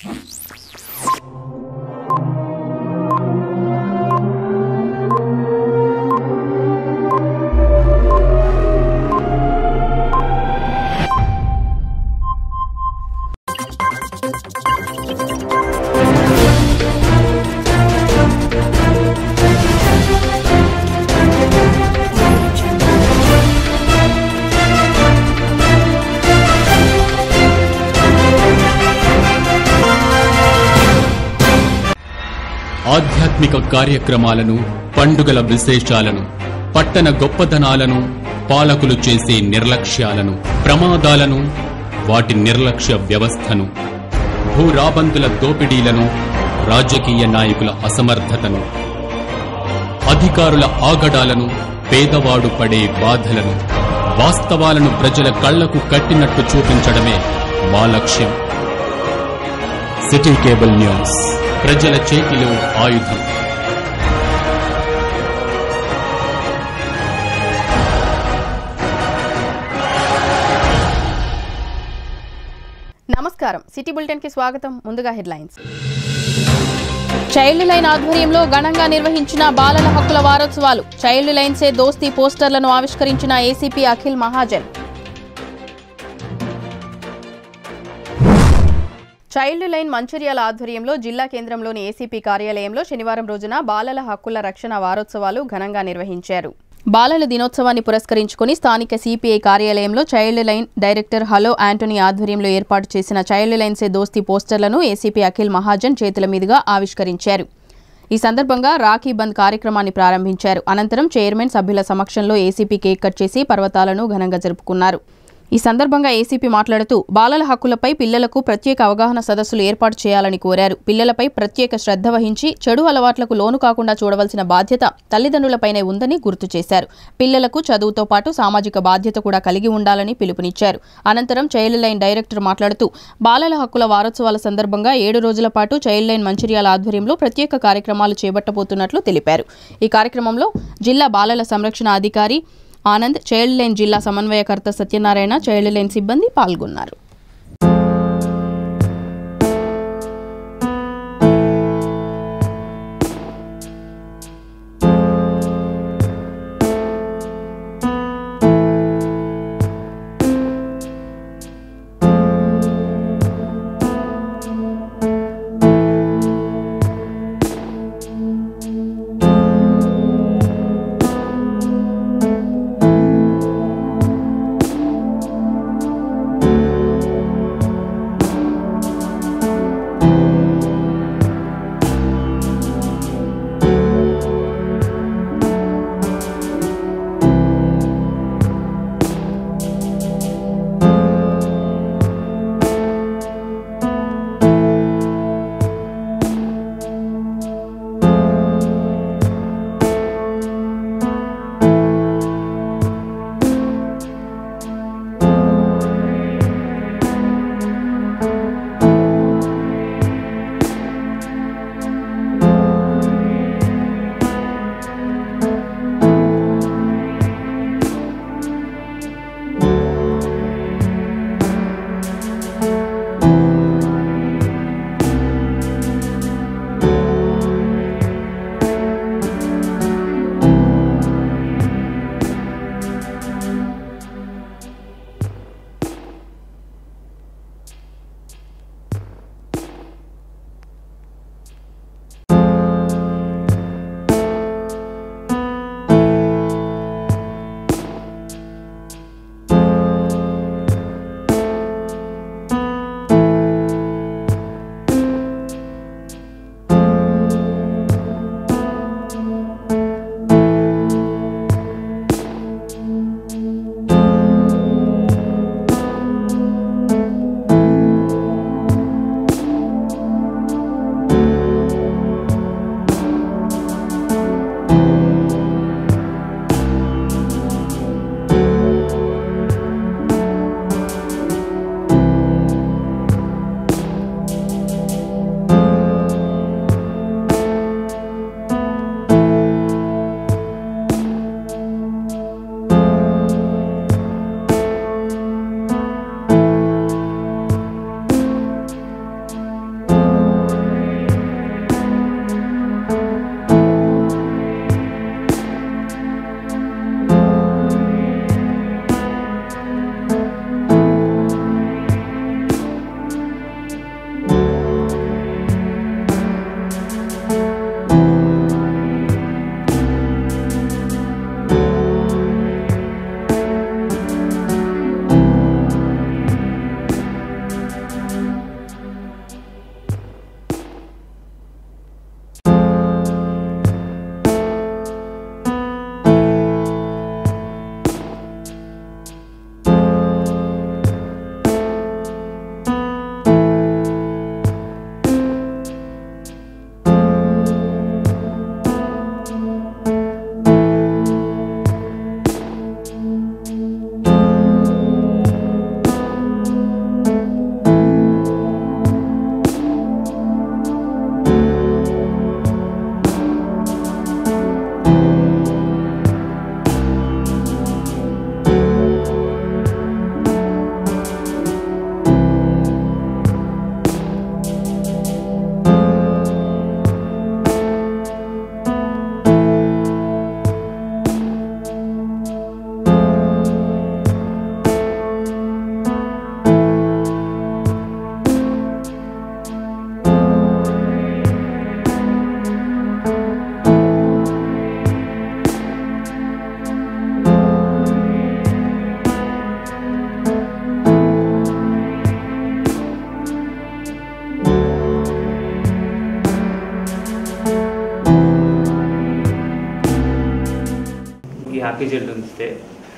ఆధ్యాత్మిక కార్యక్రమాలను పండుగల విశేషాలను పట్టణ గొప్పదనాలను పాలకులు చేసే నిర్లక్ష్యాలను ప్రమాదాలను వాటి నిర్లక్ష్య వ్యవస్థను భూరాబందుల దోపిడీలను రాజకీయ నాయకుల అసమర్థతను అధికారుల ఆగడాలను పేదవాడు పడే బాధలను వాస్తవాలను ప్రజల కళ్లకు కట్టినట్టు చూపించడమే మా లక్ష్యం సిటీ కేబుల్ న్యూస్ ప్రజల చేతిలో ఆయుధం నమస్కారం సిటీ బులెటిన్ కి స్వాగతం ముందుగా హెడ్లైన్స్ చైల్డ్ లైన్ ఆధ్వర్యంలో ఘనంగా నిర్వహించిన బాలల హక్కుల వారోత్సవాలు చైల్డ్ లైన్సే దోస్తీ పోస్టర్లను ఆవిష్కరించిన ACP Akhil Mahajan Childline Mancherial ఆధ్వర్యంలో జిల్లా కేంద్రంలోని ఏసీపీ కార్యాలయంలో శనివారం రోజున బాలల హక్కుల రక్షణ వారోత్సవాలు ఘనంగా నిర్వహించారు బాలల దినోత్సవాన్ని పురస్కరించుకుని స్థానిక సిపిఐ కార్యాలయంలో చైల్డ్ లైన్ డైరెక్టర్ హలో యాంటనీ ఆధ్వర్యంలో ఏర్పాటు చేసిన చైల్డ్ లైన్సే దోస్తీ పోస్టర్లను ఏసీపీ అఖిల్ మహాజన్ చేతుల మీదుగా ఆవిష్కరించారు ఈ సందర్భంగా రాఖీ బంద్ కార్యక్రమాన్ని ప్రారంభించారు అనంతరం చైర్మన్ సభ్యుల సమక్షంలో ఏసీపీ కేక్ కట్ చేసి పర్వతాలను ఘనంగా జరుపుకున్నారు ఈ సందర్భంగా ఏసీపీ మాట్లాడుతూ బాలల హక్కులపై పిల్లలకు ప్రత్యేక అవగాహన సదస్సులు ఏర్పాటు చేయాలని కోరారు పిల్లలపై ప్రత్యేక శ్రద్ధ వహించి చెడు అలవాట్లకు లోను కాకుండా చూడవలసిన బాధ్యత తల్లిదండ్రులపైనే ఉందని గుర్తు చేశారు పిల్లలకు చదువుతో పాటు సామాజిక బాధ్యత కూడా కలిగి ఉండాలని పిలుపునిచ్చారు అనంతరం చైల్డ్ లైన్ డైరెక్టర్ మాట్లాడుతూ బాలల హక్కుల వారోత్సవాల సందర్భంగా ఏడు రోజుల పాటు చైల్డ్ లైన్ మంచిర్యాల ఆధ్వర్యంలో ప్రత్యేక కార్యక్రమాలు చేపట్టబోతున్నట్లు తెలిపారు ఈ కార్యక్రమంలో జిల్లా బాలల సంరక్షణ అధికారి ఆనంద్ చైల్డ్ లైన్ జిల్లా సమన్వయకర్త సత్యనారాయణ చైల్డ్ లైన్ సిబ్బంది పాల్గొన్నారు హ్యాపీ చిల్డ్రన్స్ డే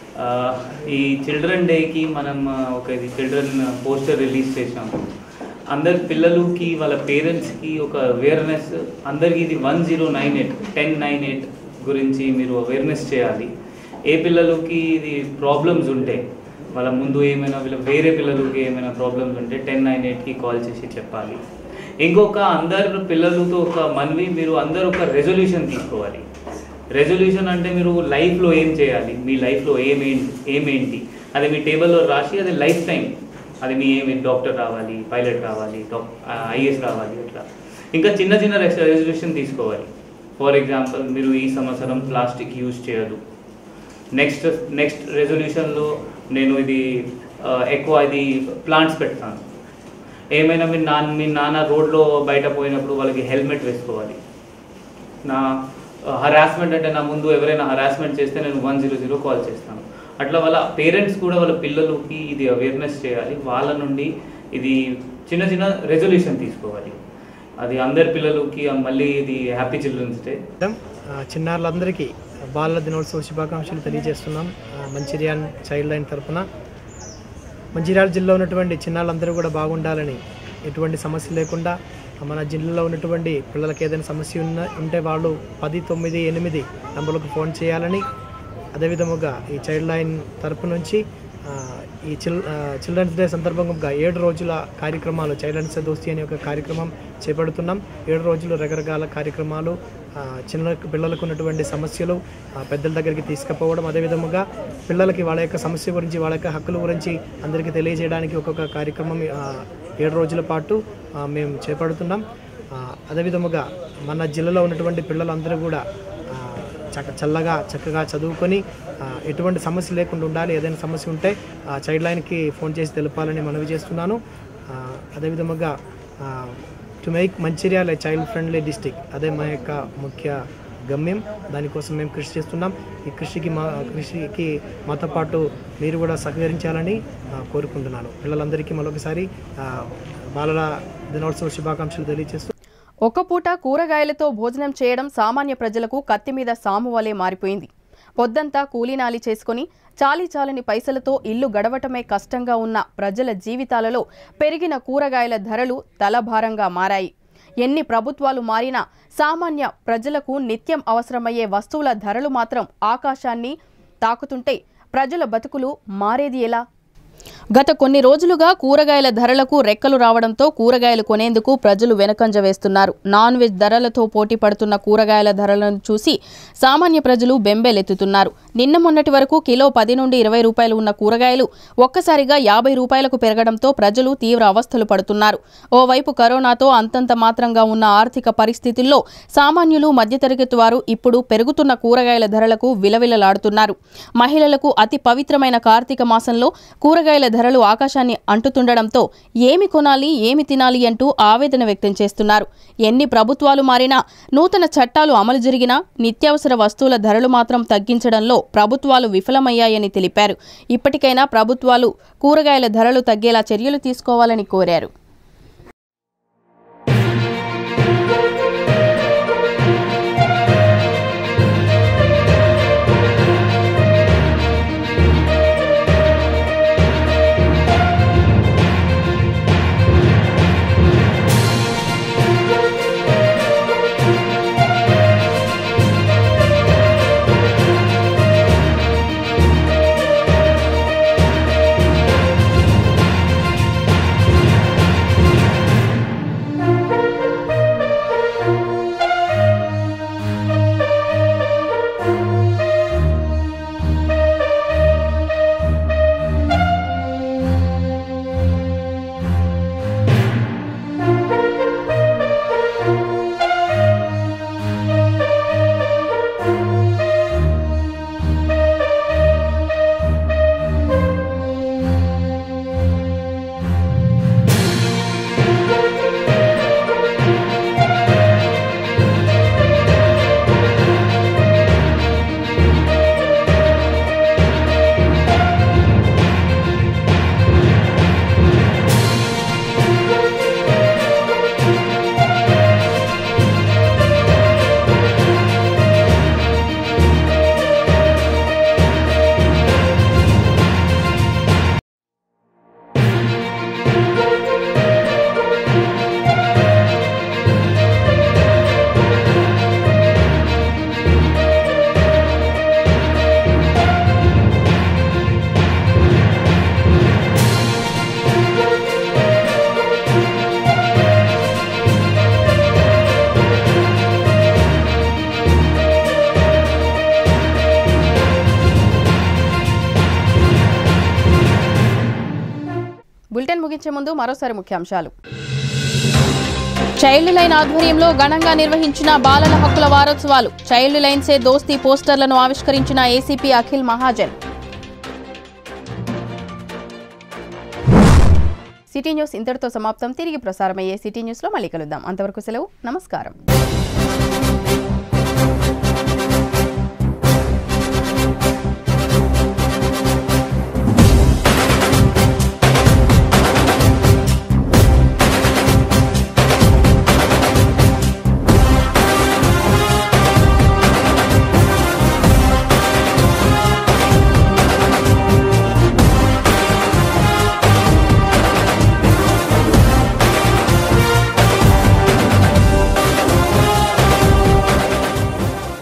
ఈ చిల్డ్రన్ డేకి మనం ఆ, ఒక ఇది చిల్డ్రన్ పోస్టర్ రిలీజ్ చేసాము అందరి పిల్లలకి వాళ్ళ పేరెంట్స్కి ఒక అవేర్నెస్ అందరికీ ఇది one zero nine eight ten nine eight గురించి మీరు అవేర్నెస్ చేయాలి ఏ పిల్లలకి ఇది ప్రాబ్లమ్స్ ఉంటే వాళ్ళ ముందు ఏమైనా వీళ్ళ వేరే పిల్లలకి ఏమైనా ప్రాబ్లమ్స్ ఉంటే టెన్ నైన్ ఎయిట్కి కాల్ చేసి చెప్పాలి ఇంకొక అందరు పిల్లలతో ఒక మనవి మీరు అందరు ఒక రెజల్యూషన్ తీసుకోవాలి రెజల్యూషన్ అంటే మీరు లైఫ్లో ఏం చేయాలి మీ లైఫ్లో ఏమేంటి ఏమేంటి అది మీ టేబుల్లో రాసి అది లైఫ్ టైం అది మీ ఏమి డాక్టర్ రావాలి పైలట్ రావాలి ఐఏఎస్ రావాలి అట్లా ఇంకా చిన్న చిన్న రెజల్యూషన్ తీసుకోవాలి ఫర్ ఎగ్జాంపుల్ మీరు ఈ సంవత్సరం ప్లాస్టిక్ యూజ్ చేయదు నెక్స్ట్ నెక్స్ట్ రెజల్యూషన్లో నేను ఇది ఆ, ఎక్కువ ఇది ప్లాంట్స్ పెడతాను ఏమైనా మీ నాన్న మీ నాన్న రోడ్లో బయట పోయినప్పుడు వాళ్ళకి హెల్మెట్ వేసుకోవాలి నా హరాస్మెంట్ అంటే నా ముందు ఎవరైనా హరాస్మెంట్ చేస్తే నేను వన్ జీరో జీరో కాల్ చేస్తాను అట్లా వాళ్ళ పేరెంట్స్ కూడా వాళ్ళ పిల్లలకి ఇది అవేర్నెస్ చేయాలి వాళ్ళ నుండి ఇది చిన్న చిన్న రెజల్యూషన్ తీసుకోవాలి అది అందరి పిల్లలకి మళ్ళీ ఇది హ్యాపీ చిల్డ్రన్స్ డే మేడం, ఆ, చిన్నారులందరికీ బాలల దినోత్సవ శుభాకాంక్షలు తెలియజేస్తున్నాం ఆ, మంచిర్యాల చైల్డ్ లైన్ తరపున మంచిర్యాల జిల్లాలో ఉన్నటువంటి చిన్నారులందరూ కూడా బాగుండాలని ఎటువంటి సమస్య లేకుండా మన జిల్లాలో ఉన్నటువంటి పిల్లలకి ఏదైనా సమస్య ఉన్న ఉంటే వాళ్ళు పది తొమ్మిది ఎనిమిది నంబర్లకు ఫోన్ చేయాలని అదేవిధముగా ఈ చైల్డ్ లైన్ తరపు నుంచి ఆ, ఈ చిల్ ఆ, చిల్డ్రన్స్ డే సందర్భంగా ఏడు రోజుల కార్యక్రమాలు చైల్డ్రన్స్ దోస్తి అనే ఒక కార్యక్రమం చేపడుతున్నాం ఏడు రోజులు రకరకాల కార్యక్రమాలు ఆ, చిన్న పిల్లలకు ఉన్నటువంటి సమస్యలు ఆ, పెద్దల దగ్గరికి తీసుకుపోవడం అదేవిధముగా పిల్లలకి వాళ్ళ యొక్క సమస్య గురించి వాళ్ళ యొక్క హక్కుల గురించి అందరికీ తెలియజేయడానికి ఒక్కొక్క కార్యక్రమం ఆ, ఏడు రోజుల పాటు ఆ, మేము చేపడుతున్నాం ఆ, అదేవిధముగా మన జిల్లాలో ఉన్నటువంటి పిల్లలందరూ కూడా ఆ, చక్క చల్లగా చక్కగా చదువుకొని ఆ, ఎటువంటి సమస్య లేకుండా ఉండాలి ఏదైనా సమస్య ఉంటే ఆ చైల్డ్ లైన్కి ఫోన్ చేసి తెలపాలని మనవి చేస్తున్నాను ఆ, అదేవిధముగా to make Mancherial child friendly district అదే మా యొక్క ముఖ్య గమ్యం దానికోసం మేము కృషి చేస్తున్నాం ఈ కృషికి మా కృషికి మాతో పాటు మీరు కూడా సహకరించాలని ఆ, కోరుకుంటున్నాను పిల్లలందరికీ మరొకసారి ఆ, బాలల దినోత్సవ శుభాకాంక్షలు తెలియజేస్తూ ఒక్క పూట కూరగాయలతో భోజనం చేయడం సామాన్య ప్రజలకు కత్తి మీద సాము వలె మారిపోయింది పొద్దంతా కూలీనాలి చేసుకుని చాలీ చాలని పైసలతో ఇల్లు గడవటమే కష్టంగా ఉన్న ప్రజల జీవితాలలో పెరిగిన కూరగాయల ధరలు తలభారంగా మారాయి ఎన్ని ప్రభుత్వాలు మారినా సామాన్య ప్రజలకు నిత్యం అవసరమయ్యే వస్తువుల ధరలు మాత్రం ఆకాశాన్ని తాకుతుంటే ప్రజల బతుకులు మారేది ఎలా గత కొన్ని రోజులుగా కూరగాయల ధరలకు రెక్కలు రావడంతో కూరగాయలు కొనేందుకు ప్రజలు వెనకంజ వేస్తున్నారు నాన్ వెజ్ ధరలతో పోటీ పడుతున్న కూరగాయల ధరలను చూసి సామాన్య ప్రజలు బెంబేలెత్తుతున్నారు నిన్న మొన్నటి వరకు కిలో పది నుండి ఇరవై రూపాయలు ఉన్న కూరగాయలు ఒక్కసారిగా యాభై రూపాయలకు పెరగడంతో ప్రజలు తీవ్ర అవస్థలు పడుతున్నారు ఓవైపు కరోనాతో అంతంత మాత్రంగా ఉన్న ఆర్థిక పరిస్థితుల్లో సామాన్యులు మధ్యతరగతి వారు ఇప్పుడు పెరుగుతున్న కూరగాయల ధరలకు విలవిలలాడుతున్నారు మహిళలకు అతి పవిత్రమైన కార్తీక మాసంలో కూరగాయల ధరలు ఆకాశాన్ని అంటుతుండడంతో ఏమి కొనాలి ఏమి తినాలి అంటూ ఆవేదన వ్యక్తం చేస్తున్నారు ఎన్ని ప్రభుత్వాలు మారినా నూతన చట్టాలు అమలు జరిగినా నిత్యావసర వస్తువుల ధరలు మాత్రం తగ్గించడంలో ప్రభుత్వాలు విఫలమయ్యాయని తెలిపారు ఇప్పటికైనా ప్రభుత్వాలు కూరగాయల ధరలు తగ్గేలా చర్యలు తీసుకోవాలని కోరారు ముందు మరోసారి ముఖ్యాంశాలు చైల్డ్ లైన్ ఆధ్వర్యంలో ఘనంగా నిర్వహించిన బాలల హక్కుల వారోత్సవాలు చైల్డ్ లైన్సే దోస్తీ పోస్టర్లను ఆవిష్కరించిన ACP Akhil Mahajan city news ఇంతటితో సమాప్తం తిరిగి ప్రసారమయ్యే సిటీ న్యూస్లో మళ్ళీ కలుద్దాం అంతవరకు సెలవు నమస్కారం